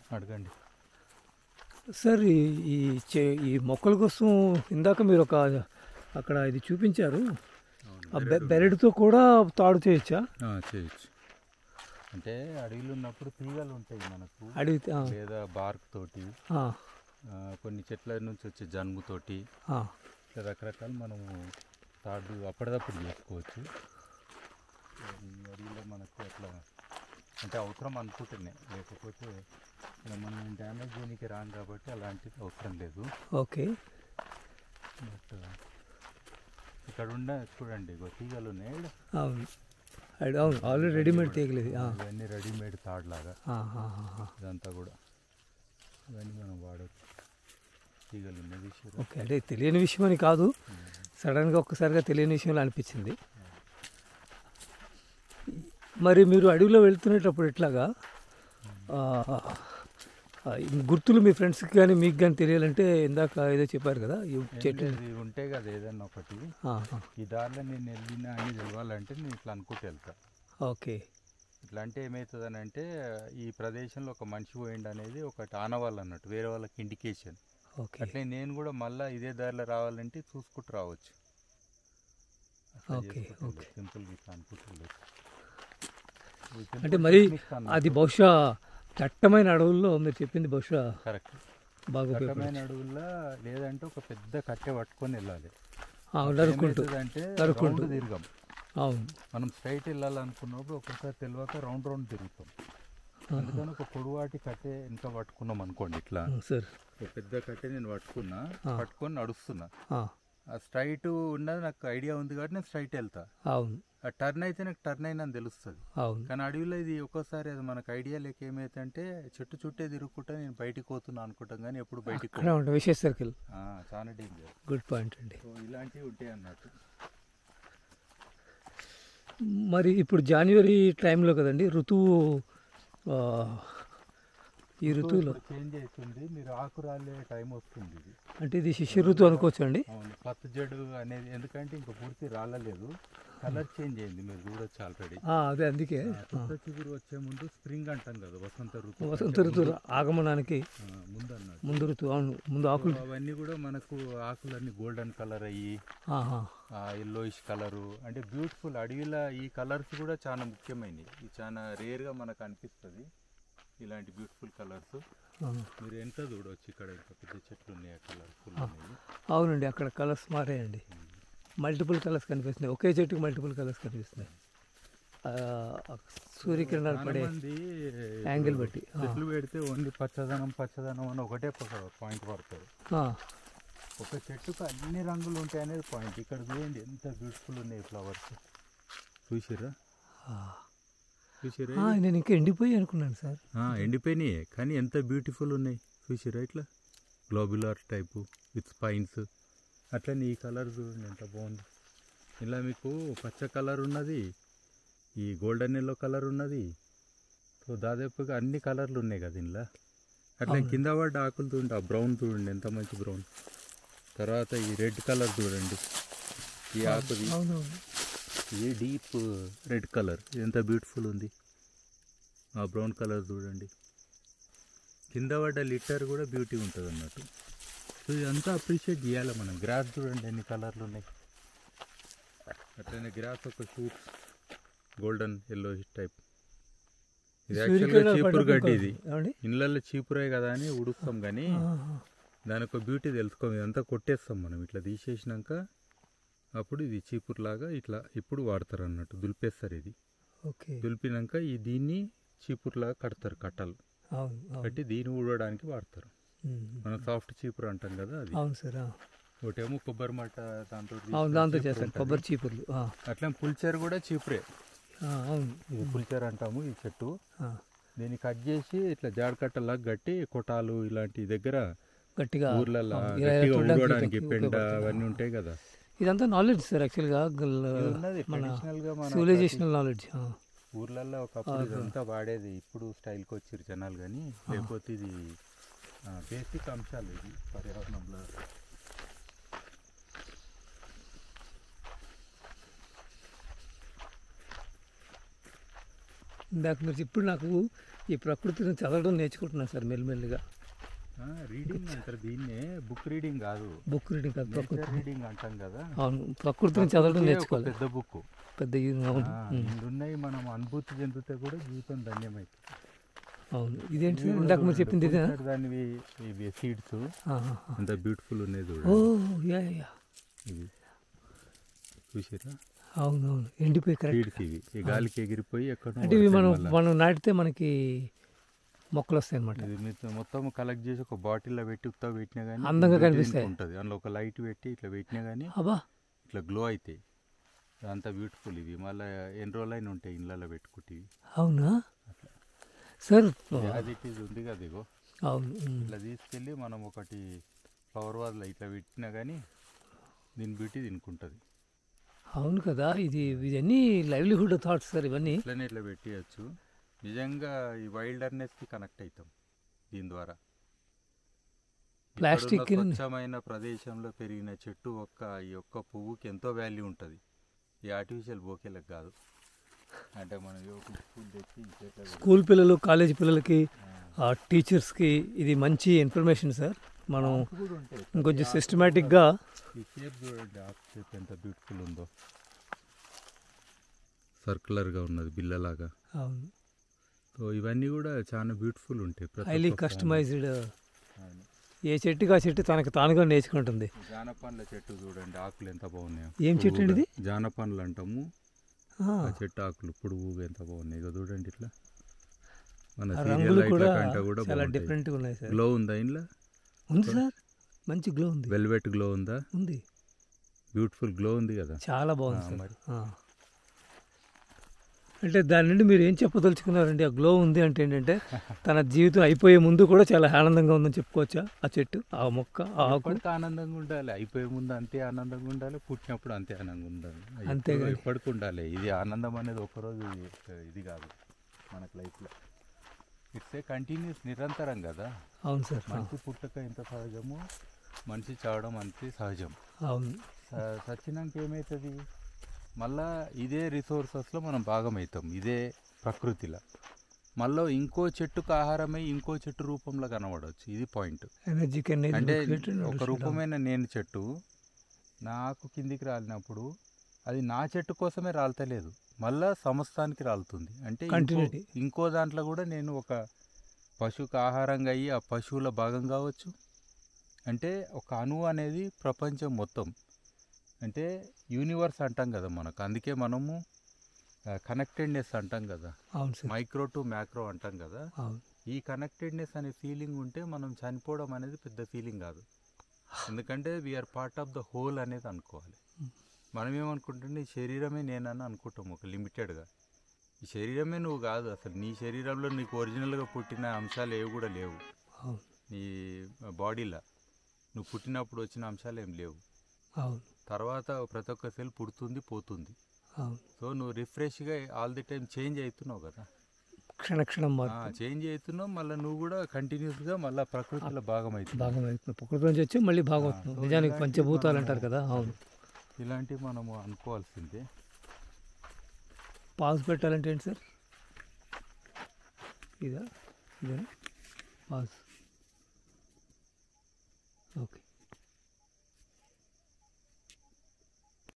అడగండి సార్ ఈ ఈ చే- ఈ మొక్కల కోసం ఇందాక మీరు ఒక అక్కడ ఇది చూపించారు ఆ బె- బెరడుతో కూడా తాడు చేయొచ్చా ఆ, చేయొచ్చు అంటే అడవిలో ఉన్నప్పుడు తీగలు ఉంటాయి మనకు అడిగి ఆ, లేదా బార్క్ తోటి ఆ, ఆ, కొన్ని చెట్ల నుంచి వచ్చే జన్ముతోటి ఆ, ఇట్లా రకరకాలు మనము తాడు అప్పటిదప్పుడు చేసుకోవచ్చు ఈ అడవిలో మనకు అట్లా అంటే అవసరం అనుకుంటున్నాయి లేకపోతే ఇక మనం డ్యామేజ్ చేయడానికి రాం కాబట్టి అలాంటిది అవసరం లేదు ఓకే బట్ ఇక్కడ ఉన్న చూడండి ఇగో తీగలు ఉన్నాయి ఈడ. అవును అడి- అవును ఆల్రెడీ రెడీమేడ్ తీయగలేదు ఇవన్నీ రెడీమేడ్ తాడులాగా ఇదంతా కూడా ఇవన్నీ మనం వాడచ్చు తీగలు ఉన్నాయి చూసారా? ఓకే అంటే తెలియని విషయం అని కాదు సడన్గా ఒక్కసారిగా తెలియని విషయంలో అనిపించింది మరి మీరు అడవిలో వెళ్తున్నప్పుడు ఎట్లాగా ఆ, ఆ, ఈ గుర్తులు మీ ఫ్రెండ్స్కి కానీ మీకు కానీ తెలియాలంటే ఇందాక ఏదో చెప్పారు కదా ఈ ఏం చెట్లు లేదు, ఇవి ఉంటాయి కదా ఏదన్నా ఒకటి ఆ, ఆ, ఈ దారిలో నేను వెళ్ళినా అని తెలవాలంటే నేను ఇట్లా అనుకుంటూ వెళ్తా ఓకే ఇట్లా అంటే ఏమవుతుంది అంటే ఈ ప్రదేశంలో ఒక మనిషి పోయిండు అనేది ఒకటి ఆనవాళ్ళు అన్నట్టు వేరే వాళ్ళకి ఇండికేషన్ ఓకే అట్లే నేను కూడా మళ్ళీ ఇదే దారిలో రావాలంటే చూసుకుంటూ రావచ్చు ఓకే, ఓకే. సింపుల్ ఇట్లా అనుకుంటులేదు అంటే మరి అది బహుశా దట్టమైన అడవుల్లో మీరు చెప్పింది బహుశా కరెక్ట్ బాగా దట్టమైన ఉపయోగపడుతుంది అడవుల్లో లేదంటే ఒక పెద్ద కట్టె పట్టుకొని వెళ్ళాలి ఆ, నరుక్కుంటూ అంటే నరుక్కుంటూ. రౌండ్ తిరగం అవును మనం స్ట్రైట్ వెళ్ళాలనుకున్నప్పుడు ఒక్కొక్కసారి తెలియక రౌండ్ రౌండ్ తిరుగుతాం ఆహా. అందుకని ఒక పొడవాటి కట్టె వెనక పట్టుకున్నాం అనుకోండి ఇట్లా ఉం, సార్ ఒక పెద్ద కట్టె నేను పట్టుకున్నా ఆ. పట్టుకొని నడుస్తున్నా ఆ, ఆ స్ట్రైట్ ఉన్నది నాకు ఐడియా ఉంది కాబట్టి నేను స్ట్రైట్ వెళ్తా అవును ఆ టర్న్ అయితే నాకు టర్న్ అయినా తెలుస్తుంది అవును కానీ అడవిలో ఇది ఒక్కోసారి అది మనకు ఐడియా లేక ఏమైతే చెట్టు చుట్టే తిరుగుకుంటా నేను బయటికి పోతున్నా అనుకుంటాం కానీ ఎప్పుడు బయటికి అక్కడ ఉంటుంది విశేష సర్కిల్ ఆ, చాలా డేంజర్ గుడ్ పాయింట్ అండి సో ఇలాంటివి ఉంటాయి అన్నట్టు మరి ఇప్పుడు జనవరి టైంలో కదండి ఋతువు ఆ, ఈ ఋతువులో చేంజ్ అవుతుంది మీరు ఆకు రాలే టైం వస్తుంది ఇది అంటే ఇది శిశిర ఋతువు అనుకోవచ్చు అండి అవును పచ్చజడు అనేది ఎందుకంటే ఇంకా పూర్తి రాలలేదు కలర్ చేంజ్ అయింది మీరు చూడొచ్చు ఆల్రెడీ అదే అందుకే కొత్త చిగురు వచ్చే ముందు స్ప్రింగ్ అంటాం కదా వసంత ఋతువు వసంత కంటే ఋతువు ముందు. ఆగమనానికి ఆ, ముందు అన్నట్టు ముందు ఋతువు అవును ముందు ఆకులు సో అవన్నీ కూడా మనకు ఆకులన్నీ గోల్డెన్ కలర్ అయ్యి ఆహా, ఎల్లోయిష్ కలరు అంటే బ్యూటిఫుల్ అడవిలో ఈ కలర్స్ కూడా చాలా ముఖ్యమైనవి ఇది చాలా రేర్గా మనకు అనిపిస్తుంది ఇలాంటి బ్యూటిఫుల్ కలర్స్ ఆ. మీరు ఎంత చూడవచ్చు ఇక్కడ ఇంకా పెద్ద చెట్లు ఉన్నాయి కలర్ఫుల్ ఉన్నాయి అవునండి అక్కడ కలర్స్ మారాయండి మల్టిపుల్ కలర్స్ కనిపిస్తున్నాయి ఒకే చెట్టుకి మల్టిపుల్ కలర్స్ కనిపిస్తున్నాయి ఆ, ఆ సూర్యకిరణాలు చాలా పడే మంది యాంగిల్ ఇప్పుడు బట్టి, ఆ. చెట్లు పెడితే ఓన్లీ పచ్చదనం పచ్చదనం అని ఒకటే పాయింట్ పడతారు ఆ, ఒక చెట్టుకు అన్ని రంగులు ఉంటాయి అనేది పాయింట్ ఇక్కడ చూడండి ఎంత బ్యూటిఫుల్ ఉన్నాయి ఫ్లవర్స్ చూసిరా ఆ. చూసిరా ఆ, నేను ఇంకా ఎండిపోయి అనుకున్నాను సార్ ఆ, ఎండిపోయినాయి కానీ ఎంత బ్యూటిఫుల్ ఉన్నాయి చూసిరా ఇట్లా గ్లోబులార్ టైపు విత్ స్పైన్స్ అట్లనే ఈ కలర్ చూడండి ఎంత బాగుంది ఇలా మీకు పచ్చ కలర్ ఉన్నది ఈ గోల్డెన్ ఎల్లో కలర్ ఉన్నది సో దాదాపుగా అన్ని కలర్లు ఉన్నాయి కదా ఇందులో అట్లా అవును. కింద పడ్డ ఆకులు చూడండి ఆ బ్రౌన్ చూడండి ఎంత మంచి బ్రౌన్ తర్వాత ఈ రెడ్ కలర్ చూడండి ఈ ఆకుది అవునవును ఇది డీప్ రెడ్ కలర్ ఎంత బ్యూటిఫుల్ ఉంది ఆ బ్రౌన్ కలర్ చూడండి కింద పడ్డ లిటర్ కూడా బ్యూటీ ఉంటుంది అన్నట్టు సో ఇదంతా అప్రిషియేట్ చేయాలి మనం గ్రాస్ చూడండి ఎన్ని కలర్లు ఉన్నాయి అట్లనే గ్రాస్ ఒక షూట్స్ గోల్డెన్ ఎల్లో టైప్ ఇది యాక్చువల్గా సూర్యకిరణాలు చీపురు పడ్డప్పుడు గడ్డి ఇది ఏమండి? ఇళ్ళల్లో చీపురే కదా అని ఉడుస్తాం కానీ ఆహా. దానికి ఒక బ్యూటీ తెలుసుకోం ఇదంతా కొట్టేస్తాం మనం ఇట్లా తీసేసినాక అప్పుడు ఇది చీపురులాగా ఇట్లా ఇప్పుడు వాడతారు అన్నట్టు దులిపేస్తారు ఇది ఓకే దులిపినాక ఈ దీన్ని చీపురులాగా కడతారు కట్టలు అవును అవును కట్టి దీన్ని ఊడడానికి వాడతారు ఉమ్. మనం సాఫ్ట్ చీపురు అంటాం కదా అది అవును సార్ ఆ. ఒకటేమో కొబ్బరి మట్ట దాంతో అవును దాంతో చేస్తాను కొబ్బరి చీపుర్లు ఆ. అట్లా పుల్చర్ కూడా చీపురే ఆ, అవును ఇది పుల్చర్ అంటాము ఈ చెట్టు ఆ. దీన్ని కట్ చేసి ఇట్లా జాడకట్టలాగా కట్టి కొటాలు ఇలాంటి దగ్గర గట్టిగా ఊర్లలో అవును, ఇలా గట్టిగా చూడడానికి ఊడడానికి ఉపయోగ- పెండ ఉపయోగపడుతుంది. అవన్నీ ఉంటాయి కదా ఇదంతా నాలెడ్జ్ సార్ యాక్చువల్గా గల్- ఇది ఉన్నది మన ట్రెడిషనల్ గా మన సివిలైజేషనల్ నాలెడ్జ్ ఊర్లలో ఒకప్పుడు ఇదంతా వాడేది ఇప్పుడు స్టైల్కి వచ్చిరు జనాలు కానీ లేకపోతే ఇది బేసిక్ అంశాలు ఇది పర్యావరణంలో ఇందాక మీరు ఇప్పుడు నాకు ఈ ప్రకృతిని చదవడం నేర్చుకుంటున్నాను సార్ మెల్లిమెల్లిగా రీడింగ్ అంటారు దీన్నే బుక్ రీడింగ్ కాదు బుక్ రీడింగ్ కాదు నేచర్ ప్రకృతి రీడింగ్ అంటాం కదా అవును ప్రకృతిని చదవడం ప్రకృతియే ఒక నేర్చుకోవాలి పెద్ద బుక్ పెద్ద ఇది అవును ఉమ్. ఉన్నాయి మనం అనుభూతి చెందితే కూడా జీవితం ధన్యమైతుంది అవును ఇదేంటి సార్ ఇందాక మీరు చెప్పింది ఇదేనా దానివి ఇవి సీడ్స్ ఆహా. అంత బ్యూటిఫుల్ ఉన్నాయి ఓ చూడండి యా యా ఇవి చూసిరా అవును అవును ఎండిపోయి కరెక్ట్ సీడ్స్ ఇవి ఈ గాలికి ఎగిరిపోయి ఎక్కడ అంటే ఇవి మనం మనం నాటితే మనకి మొక్కలు వస్తాయి అనమాట ఇది మీతో మొత్తం కలెక్ట్ చేసి ఒక బాటిల్లో పెట్టి ఉత్తా పెట్టినా కానీ అందంగా కనిపిస్తాయి. ఉంటుంది అందులో ఒక లైట్ పెట్టి ఇట్లా పెట్టినా కానీ అబ్బా ఇట్లా గ్లో అవుతాయి అంత బ్యూటిఫుల్ ఇవి మళ్ళీ ఎన్ని రోజులు అయినా ఉంటాయి ఇళ్ళలో పెట్టుకుంటే ఇవి. అవునా సార్ అది ఇట్ ఇది ఉంది కదా ఇగో అవును ఉమ్. ఇట్లా తీసుకెళ్ళి మనం ఒకటి ఫ్లవర్ వాజ్లో ఇట్లా పెట్టినా కానీ దీని బ్యూటీ తినుకుంటుంది అవును కదా ఇది ఇవన్నీ లైవ్లీహుడ్ థాట్స్ సార్ ఇవన్నీ ఇట్లనే ఇట్లా పెట్టియచ్చు నిజంగా ఈ వైల్డర్నెస్కి కనెక్ట్ అవుతాం దీని ద్వారా Plastic ఇక్కడున్న ని- స్వచ్ఛమైన ప్రదేశంలో పెరిగిన చెట్టు ఒక్క ఈ ఒక్క పువ్వుకి ఎంతో వాల్యూ ఉంటుంది ఈ ఆర్టిఫిషియల్ బోకేలకు కాదు అంటే మనం ఏ ఒక పువ్వు తెచ్చి ఈ చెట్ల స్కూల్ పిల్లలు కాలేజ్ పిల్లలకి ఆ టీచర్స్కి ఇది మంచి ఇన్ఫర్మేషన్ సార్ మనం కూడా ఉంటాయి ఇంకొంచెం సిస్టమేటిక్గా ఈ షేప్ చూడండి ఆకు షేప్ ఎంత బ్యూటిఫుల్ ఉందో సర్కులర్గా ఉన్నది బిల్లలాగా అవును సో ఇవన్నీ కూడా చాలా బ్యూటిఫుల్ ఉంటాయి ప్రతి హైలీ ఒక్క form. కస్టమైజ్డ్ అవును. ఏ చెట్టుకి ఆ చెట్టు తనకు తానుగా నేర్చుకుంటుంది జానపండ్ల చెట్టు చూడండి ఆకులు ఎంత బాగున్నాయో ఏం చెట్టు అండి ఇది? పొడవుగా. జానపండ్లు అంటాము ఆ, ఆ చెట్టు ఆకులు పొడుగుగా ఎంత బాగున్నాయి ఇక చూడండి ఇట్లా మన ఆ సీరియల్ రంగులు లైట్ల కూడా కంటే కూడా చాలా బాగుంటాయి డిఫరెంట్గా ఉన్నాయి సార్ గ్లో ఉందా ఇంట్లో ఉంది సార్ మంచి గ్లో ఉంది వెల్వెట్ గ్లో ఉందా ఉంది బ్యూటిఫుల్ గ్లో ఉంది కదా చాలా బాగుంది ఆ, సార్ మరి. ఆ. అంటే దాని నుండి మీరు ఏం చెప్పదలుచుకున్నారండి ఆ గ్లో ఉంది అంటే ఏంటంటే తన జీవితం అయిపోయే ముందు కూడా చాలా ఆనందంగా ఉందని చెప్పుకోవచ్చా ఆ చెట్టు ఆ మొక్క ఆ ఆకు ఎప్పటికీ ఆనందంగా ఉండాలి అయిపోయే ముందు అంతే ఆనందంగా ఉండాలి పుట్టినప్పుడు అంతే ఆనందంగా ఉండాలి అంతే ఎప్పుడు- కానీ. ఎప్పటికి ఉండాలి ఇది ఆనందం అనేది ఒకరోజు ఇది- ఇది కాదు మనకు లైఫ్లో ఇట్స్ ఏ కంటిన్యూస్ నిరంతరం కదా అవును సార్ ఆ, మనిషి పుట్టక ఎంత సహజమో మనిషి చావడం అంతే సహజం అవును స- చచ్చినాక ఏమవుతుంది మళ్ళా ఇదే రిసోర్సెస్లో మనం భాగమవుతాం ఇదే ప్రకృతిలో మళ్ళీ ఇంకో చెట్టుకు ఆహారమై ఇంకో చెట్టు రూపంలో కనబడవచ్చు ఇది పాయింట్ ఎనర్జీ కెన్ అంటే ఒక రూపమైన నేను చెట్టు నాకు కిందికి రాలినప్పుడు అది నా చెట్టు కోసమే రాలతలేదు మళ్ళా సమస్తానికి రాలుతుంది అంటే ఇంకో- Continuity. ఇంకో దాంట్లో కూడా నేను ఒక పశువుకి ఆహారంగా అయ్యి ఆ పశువుల భాగం కావచ్చు అంటే ఒక అణువు అనేది ప్రపంచం మొత్తం అంటే యూనివర్స్ అంటాం కదా మనకు అందుకే మనము కనెక్టెడ్నెస్ అంటాం కదా అవును సార్ మైక్రో టు మ్యాక్రో అంటాం కదా అవును ఈ కనెక్టెడ్నెస్ అనే ఫీలింగ్ ఉంటే మనం చనిపోవడం అనేది పెద్ద ఫీలింగ్ కాదు ఎందుకంటే we are part of the whole అనేది అనుకోవాలి మనం ఏమనుకుంటుంటే ఈ శరీరమే నేనని అనుకుంటాం ఒక లిమిటెడ్గా ఈ శరీరమే నువ్వు కాదు అసలు నీ శరీరంలో నీకు ఒరిజినల్గా పుట్టిన అంశాలు ఏవి కూడా లేవు అవును నీ బాడీలో నువ్వు పుట్టినప్పుడు వచ్చిన అంశాలు ఏం లేవు అవును తర్వాత ప్రతి ఒక్క సెల్ పుడుతుంది పోతుంది అవును సో నువ్వు రిఫ్రెష్గా ఆల్ ది టైం చేంజ్ అవుతున్నావు కదా క్షణ క్షణం మార్పు చేంజ్ అవుతున్నావు మళ్ళీ నువ్వు కూడా కంటిన్యూస్గా మళ్ళీ ప్రకృతిలో భాగం అవుతున్నావు భాగం అవుతుంది ప్రకృతి నుంచి వచ్చి మళ్ళీ భాగం అవుతుంది సో నిజానికి ఇలాంటి పంచభూతాలు మనము- అంటారు కదా అవును ఇలాంటివి మనము అనుకోవాల్సిందే పాజ్ పెట్టాలంటే ఏంటి సార్ ఇదా ఇదేనా పాజ్ ఓకే